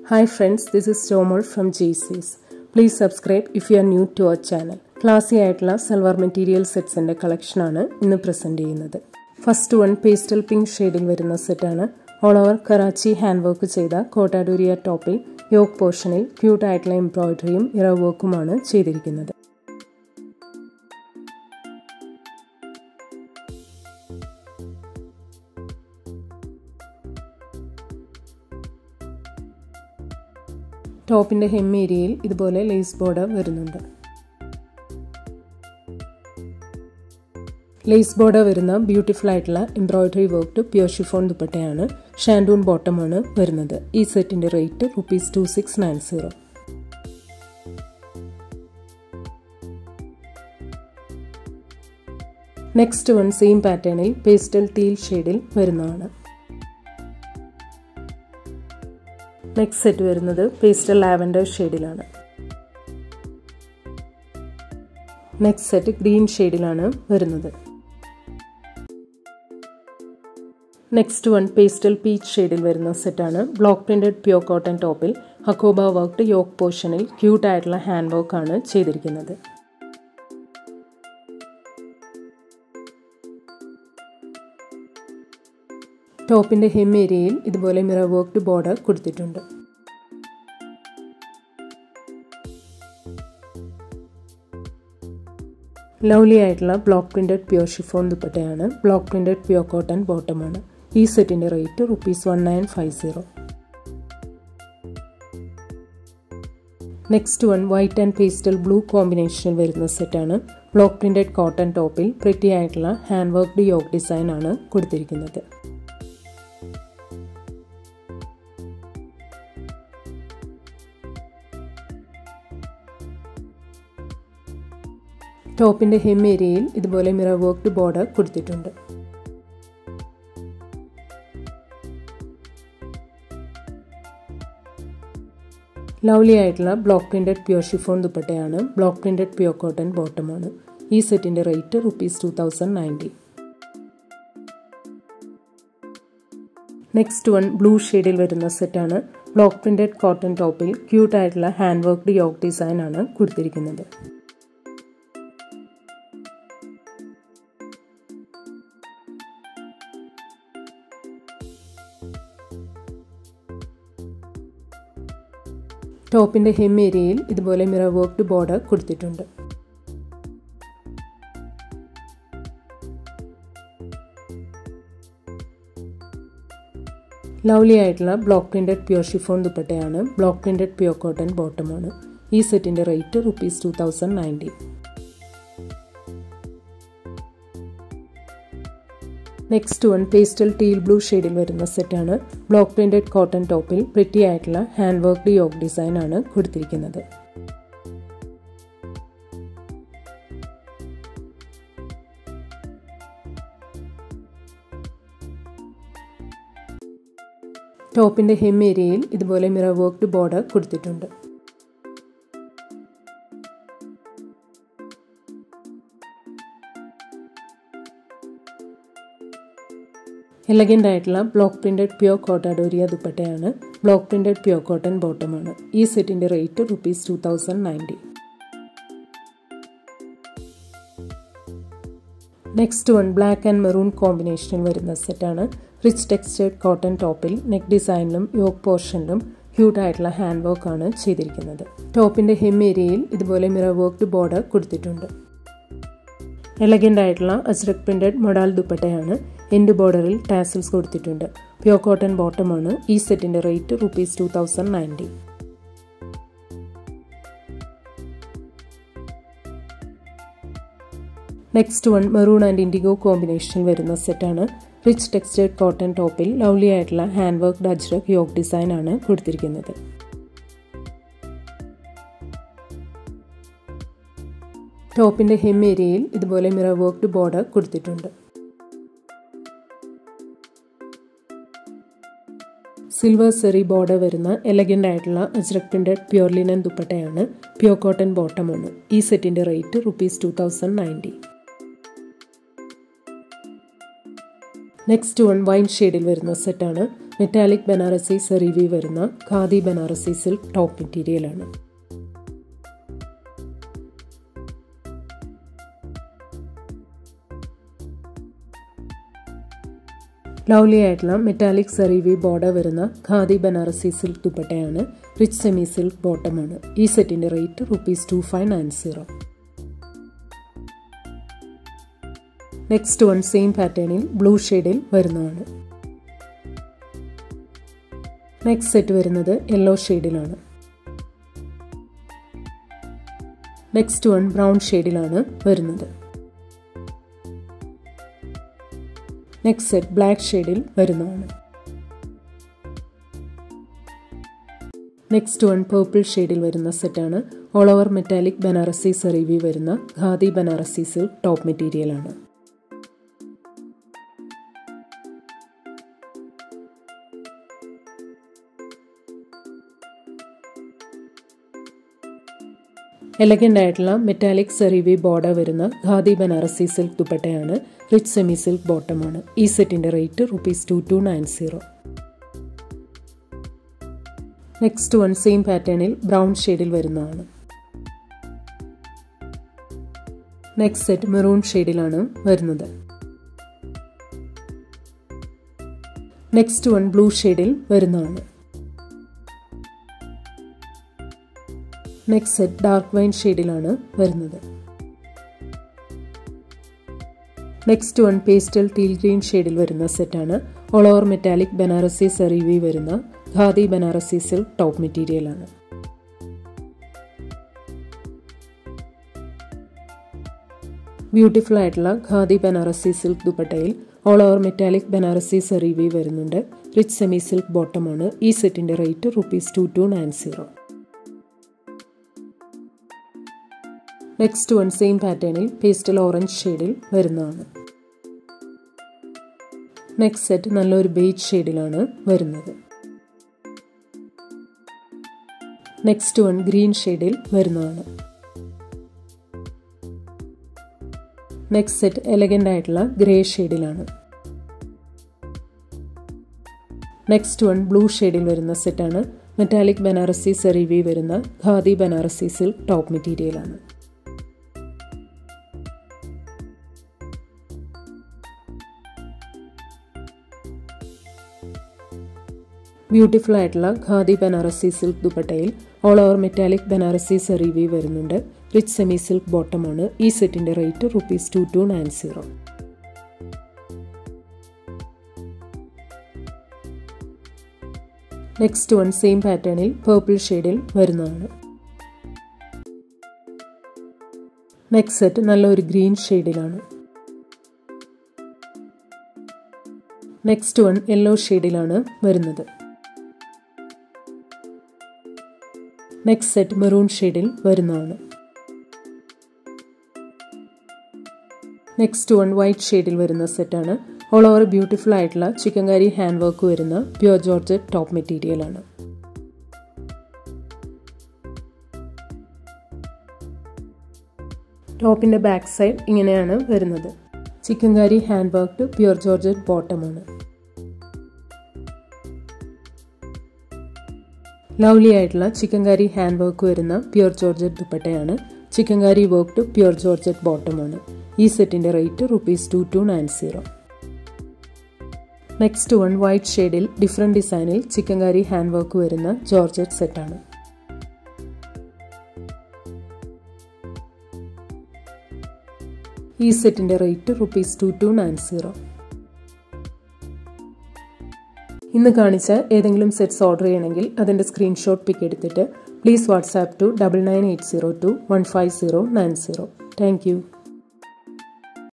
Hi friends, this is Tomol from GCs. Please subscribe if you are new to our channel. ക്ലാസി ആയിട്ടുള്ള salwar material സെറ്റ്സിൻ്റെ കളക്ഷനാണ് ഇന്ന് present ചെയ്യുന്നത് first one pastel pink ഷെയ്ഡിൽ വരുന്ന സെറ്റാണ് all over Karachi hand work ചെയ്ത കോട്ടാഡൂരിയ ടോപ്പിൽ യോക്ക് പോർഷനിൽ ക്യൂട്ട് ആയിട്ടുള്ള എംബ്രോയിഡറിയും ഇറവ് വർക്കുമാണ് ചെയ്തിരിക്കുന്നത് ടോപ്പിൻ്റെ ഹെം ഏരിയയിൽ ഇതുപോലെ ലേസ് ബോർഡർ വരുന്നുണ്ട് ലേസ് ബോർഡർ വരുന്ന ബ്യൂട്ടിഫുൾ ആയിട്ടുള്ള എംബ്രോയിഡറി വർക്ക് പ്യൂർ ഷിഫോൺ ദുപ്പട്ടയാണ് ഷാൻഡൂൺ ബോട്ടമാണ് വരുന്നത് ഈ സെറ്റിന്റെ rate rupees two six nine zero next one same പാറ്റേണിൽ പേസ്റ്റൽ ടീൽ ഷെയ്ഡിൽ വരുന്നതാണ് നെക്സ്റ്റ് സെറ്റ് വരുന്നത് പേസ്റ്റൽ ലാവൻഡർ ഷെയ്ഡിലാണ് നെക്സ്റ്റ് സെറ്റ് ഗ്രീൻ ഷെയ്ഡിലാണ് വരുന്നത് നെക്സ്റ്റ് വൺ പേസ്റ്റൽ പീച്ച് ഷെയ്ഡിൽ വരുന്ന സെറ്റാണ് ബ്ലോക്ക് പ്രിന്റഡ് പ്യോർ കോട്ടൺ ടോപ്പിൽ ഹക്കോബ വർക്ക്ഡ് യോക്ക് പോർഷനിൽ ക്യൂട്ട് ആയിട്ടുള്ള ഹാൻഡ് വർക്കാണ് ചെയ്തിരിക്കുന്നത് ടോപ്പിന്റെ ഹെം ഏരിയയിൽ ഇതുപോലെ മിറർ വർക്ക്ഡ് ബോർഡർ കൊടുത്തിട്ടുണ്ട് ലവ്ലി ആയിട്ടുള്ള ബ്ലോക്ക് പ്രിന്റഡ് പ്യൂർ ഷിഫോൺ ദുപ്പട്ടയാണ് ബ്ലോക്ക് പ്രിന്റഡ് പ്യൂർ കോട്ടൺ ബോട്ടമാണ് ഈ സെറ്റിന്റെ rate rupees one nine five zero next one white and pastel blue കോമ്പിനേഷനിൽ വരുന്ന സെറ്റാണ് ബ്ലോക്ക് പ്രിന്റഡ് കോട്ടൺ ടോപ്പിൽ പ്രിറ്റി ആയിട്ടുള്ള ഹാൻഡ് വർക്ക്ഡ് യോക്ക് ഡിസൈൻ ആണ് കൊടുത്തിരിക്കുന്നത് ടോപ്പിന്റെ ഹെം ഏരിയയിൽ ഇതുപോലെ മിറർ വർക്ക്ഡ് ബോർഡർ കൊടുത്തിട്ടുണ്ട് ലവ്ലി ആയിട്ടുള്ള ബ്ലോക്ക് പ്രിന്റഡ് പ്യൂർ ഷിഫോൺ ദുപ്പട്ടയാണ് ബ്ലോക്ക് പ്രിന്റഡ് പ്യൂർ കോട്ടൺ ബോട്ടമാണ് ഈ സെറ്റിന്റെ rate rupees two thousand ninety next one blue ഷെയ്ഡിൽ വരുന്ന സെറ്റാണ് ബ്ലോക്ക് പ്രിന്റഡ് കോട്ടൺ ടോപ്പിൽ ക്യൂട്ട് ആയിട്ടുള്ള ഹാൻഡ് വർക്ക്ഡ് യോക്ക് ഡിസൈൻ ആണ് കൊടുത്തിരിക്കുന്നത് ടോപ്പിന്റെ ഹെം ഏരിയയിൽ ഇതുപോലെ മിറർ വർക്ക്ഡ് ബോർഡർ കൊടുത്തിട്ടുണ്ട് ലവ്ലി ആയിട്ടുള്ള ബ്ലോക്ക് പ്രിന്റഡ് പ്യൂർ ഷിഫോൺ ദുപ്പട്ടയാണ് ബ്ലോക്ക് പ്രിന്റഡ് പ്യൂർ കോട്ടൺ ബോട്ടമാണ് ഈ സെറ്റിന്റെ rate rupees two thousand ninety next one pastel teal blue ഷെയ്ഡിൽ വരുന്ന സെറ്റാണ് ബ്ലോക്ക് പ്രിന്റഡ് കോട്ടൺ ടോപ്പിൽ പ്രിറ്റി ആയിട്ടുള്ള ഹാൻഡ് വർക്ക്ഡ് യോക്ക് ഡിസൈൻ ആണ് കൊടുത്തിരിക്കുന്നത് ടോപ്പിന്റെ ഹെം ഏരിയയിൽ ഇതുപോലെ മിറർ വർക്ക്ഡ് ബോർഡർ കൊടുത്തിട്ടുണ്ട് എലഗൻ്റ് ആയിട്ടുള്ള ബ്ലോക്ക് പ്രിന്റഡ് പ്യൂർ കോട്ടാഡോരിയ ദുപ്പട്ടയാണ് ബ്ലോക്ക് പ്രിന്റഡ് പ്യൂർ കോട്ടൺ ബോട്ടമാണ് ഈ സെറ്റിന്റെ rate rupees two thousand ninety next one black and maroon കോമ്പിനേഷനിൽ വരുന്ന സെറ്റാണ് റിച്ച് ടെക്സ്റ്റേർഡ് കോട്ടൺ ടോപ്പിൽ നെക്ക് ഡിസൈനിലും യോക്ക് പോർഷനിലും ക്യൂട്ട് ആയിട്ടുള്ള ഹാൻഡ് വർക്കാണ് ചെയ്തിരിക്കുന്നത് ടോപ്പിന്റെ ഹെം ഏരിയയിൽ ഇതുപോലെ മിറർ വർക്ക്ഡ് ബോർഡർ കൊടുത്തിട്ടുണ്ട് എലഗൻ്റ് ആയിട്ടുള്ള അജ്രക് പ്രിന്റഡ് മൊഡാൽ ദുപ്പട്ടയാണ് എൻഡ് ബോർഡറിൽ ടാസൽസ് കൊടുത്തിട്ടുണ്ട് പ്യോർ കോട്ടൺ ബോട്ടമാണ് ഈ സെറ്റിന്റെ rate rupees two thousand ninety next one maroon and indigo കോമ്പിനേഷനിൽ വരുന്ന സെറ്റാണ് റിച്ച് ടെക്സ്റ്റേർഡ് കോട്ടൺ ടോപ്പിൽ ലവ്ലി ആയിട്ടുള്ള ഹാൻഡ് വർക്ക് ഡജ്രക് യോക്ക് ഡിസൈൻ ആണ് കൊടുത്തിരിക്കുന്നത് ടോപ്പിന്റെ ഹെം ഏരിയയിൽ ഇതുപോലെ മിറർ വർക്ക്ഡ് ബോർഡർ കൊടുത്തിട്ടുണ്ട് സിൽവർ സെറി ബോർഡർ വരുന്ന എലഗൻ്റ് ആയിട്ടുള്ള അജ്രക് പ്രിന്റഡ് പ്യൂർ ലിനൻ ദുപ്പട്ടയാണ് പ്യൂർ കോട്ടൺ ബോട്ടമാണ് ഈ സെറ്റിന്റെ rate rupees two thousand ninety next one wine ഷെയ്ഡിൽ വരുന്ന സെറ്റാണ് മെറ്റാലിക് ബനാറസി സെറിവി വരുന്ന ഖാദി ബനാറസി സിൽക്ക് ടോപ്പ് മെറ്റീരിയലാണ് ലവ്ലി ആയിട്ടുള്ള മെറ്റാലിക് സെറിവി ബോർഡർ വരുന്ന ഖാദി ബനാറസി സിൽക്ക് ദുപ്പട്ടയാണ് റിച്ച് സെമി സിൽക്ക് ബോട്ടമാണ് ഈ സെറ്റിന്റെ rate rupees two five nine zero next one same പാറ്റേണിൽ ബ്ലൂ ഷെയ്ഡിൽ വരുന്നതാണ് നെക്സ്റ്റ് സെറ്റ് വരുന്നത് യെല്ലോ ഷെയ്ഡിലാണ് നെക്സ്റ്റ് വൺ ബ്രൗൺ ഷെയ്ഡിലാണ് വരുന്നത് നെക്സ്റ്റ് സെറ്റ് ബ്ലാക്ക് ഷെയ്ഡിൽ വരുന്നതാണ് നെക്സ്റ്റ് വൺ പേർപ്പിൾ ഷെയ്ഡിൽ വരുന്ന സെറ്റാണ് ഓൾ ഓവർ മെറ്റാലിക് ബനാറസി സെറിവി വരുന്ന ഖാദി ബനാറസി സിൽക്ക് ടോപ്പ് മെറ്റീരിയലാണ് എലഗൻ്റ് ആയിട്ടുള്ള മെറ്റാലിക് സെറിവി ബോർഡർ വരുന്ന ഖാദി ബനാറസി സിൽക്ക് ദുപ്പട്ടയാണ് റിച്ച് സെമി സിൽക്ക് ബോട്ടമാണ് ഈ സെറ്റിന്റെ rate rupees two two nine zero next one same പാറ്റേണിൽ ബ്രൗൺ ഷെയ്ഡിൽ വരുന്നതാണ് നെക്സ്റ്റ് സെറ്റ് മെറൂൺ ഷെയ്ഡിലാണ് വരുന്നത് നെക്സ്റ്റ് വൺ ബ്ലൂ ഷെയ്ഡിൽ വരുന്നതാണ് നെക്സ്റ്റ് സെറ്റ് ഡാർക്ക് വൈൻ ഷെയ്ഡിലാണ് വരുന്നത് next one pastel teal green ഷെയ്ഡിൽ വരുന്ന സെറ്റാണ് ഓൾ ഓവർ മെറ്റാലിക് ബനാറസി സെറിവി വരുന്ന ഖാദി ബനാറസി സിൽക്ക് ടോപ്പ് മെറ്റീരിയലാണ് ബ്യൂട്ടിഫുൾ ആയിട്ടുള്ള ഖാദി ബനാറസി സിൽക്ക് ദുപ്പട്ടയിൽ ഓൾ ഓവർ മെറ്റാലിക് ബനാറസി സെറിവി വരുന്നുണ്ട് റിച്ച് സെമി സിൽക്ക് ബോട്ടമാണ് ഈ സെറ്റിന്റെ rate rupees two two nine zero next one same പാറ്റേണിൽ പേസ്റ്റൽ ഓറഞ്ച് ഷെയ്ഡിൽ വരുന്നതാണ് നെക്സ്റ്റ് സെറ്റ് നല്ലൊരു ബേജ് ഷെയ്ഡിലാണ് വരുന്നത് നെക്സ്റ്റ് വൺ ഗ്രീൻ ഷെയ്ഡിൽ വരുന്നതാണ് നെക്സ്റ്റ് സെറ്റ് എലഗൻ്റ് ആയിട്ടുള്ള ഗ്രേ ഷെയ്ഡിലാണ് നെക്സ്റ്റ് വൺ ബ്ലൂ ഷെയ്ഡിൽ വരുന്ന സെറ്റാണ് മെറ്റാലിക് ബനാറസി സെറിവി വരുന്ന ഖാദി ബനാറസി സിൽക്ക് ടോപ്പ് മെറ്റീരിയലാണ് ബ്യൂട്ടിഫുൾ ആയിട്ടുള്ള ഖാദി ബനാറസി സിൽക്ക് ദുപ്പട്ടയിൽ ഓൾ ഓവർ മെറ്റാലിക് ബനാറസി സെറിവി വരുന്നുണ്ട് റിച്ച് സെമി സിൽക്ക് ബോട്ടമാണ് ഈ സെറ്റിന്റെ rate rupees two two nine zero next one same പാറ്റേണിൽ പേർപ്പിൾ ഷെയ്ഡിൽ വരുന്നതാണ് നെക്സ്റ്റ് സെറ്റ് നല്ലൊരു ഗ്രീൻ ഷെയ്ഡിലാണ് നെക്സ്റ്റ് വൺ യെല്ലോ ഷെയ്ഡിലാണ് വരുന്നത് നെക്സ്റ്റ് സെറ്റ് മെറൂൺ ഷെയ്ഡിൽ വരുന്നതാണ് നെക്സ്റ്റ് വൺ വൈറ്റ് ഷെയ്ഡിൽ വരുന്ന സെറ്റാണ് ഓൾ ഓവർ ബ്യൂട്ടിഫുൾ ആയിട്ടുള്ള ചിക്കൻകാരി ഹാൻഡ് വർക്ക് വരുന്ന പ്യുവർ ജോർജറ്റ് ടോപ്പ് മെറ്റീരിയൽ ആണ് ടോപ്പിന്റെ ബാക്ക് സൈഡ് ഇങ്ങനെയാണ് വരുന്നത് chikankari hand worked pure georgette ബോട്ടമാണ് ലവ്ലി ആയിട്ടുള്ള ചിക്കൻകാരി ഹാൻഡ് വർക്ക് വരുന്ന പ്യുവർ ജോർജറ്റ് ദുപ്പട്ടയാണ് ചിക്കൻകാരി വർക്ക്ഡ് പ്യുവർ ജോർജറ്റ് ബോട്ടമാണ് ഈ സെറ്റിന്റെ rate rupees two two nine zero next one white ഷെയ്ഡിൽ ഡിഫറെന്റ് ഡിസൈനിൽ ചിക്കൻകാരി ഹാൻഡ് വർക്ക് വരുന്ന ജോർജറ്റ് സെറ്റാണ് ഈ സെറ്റിന്റെ rate rupees two two nine zero ഇന്ന് കാണിച്ച ഏതെങ്കിലും സെറ്റ്സ് ഓർഡർ ചെയ്യണമെങ്കിൽ അതിൻ്റെ സ്ക്രീൻഷോട്ട് പിക്ക് എടുത്തിട്ട് please WhatsApp to double nine eight zero two one five zero nine zero thank U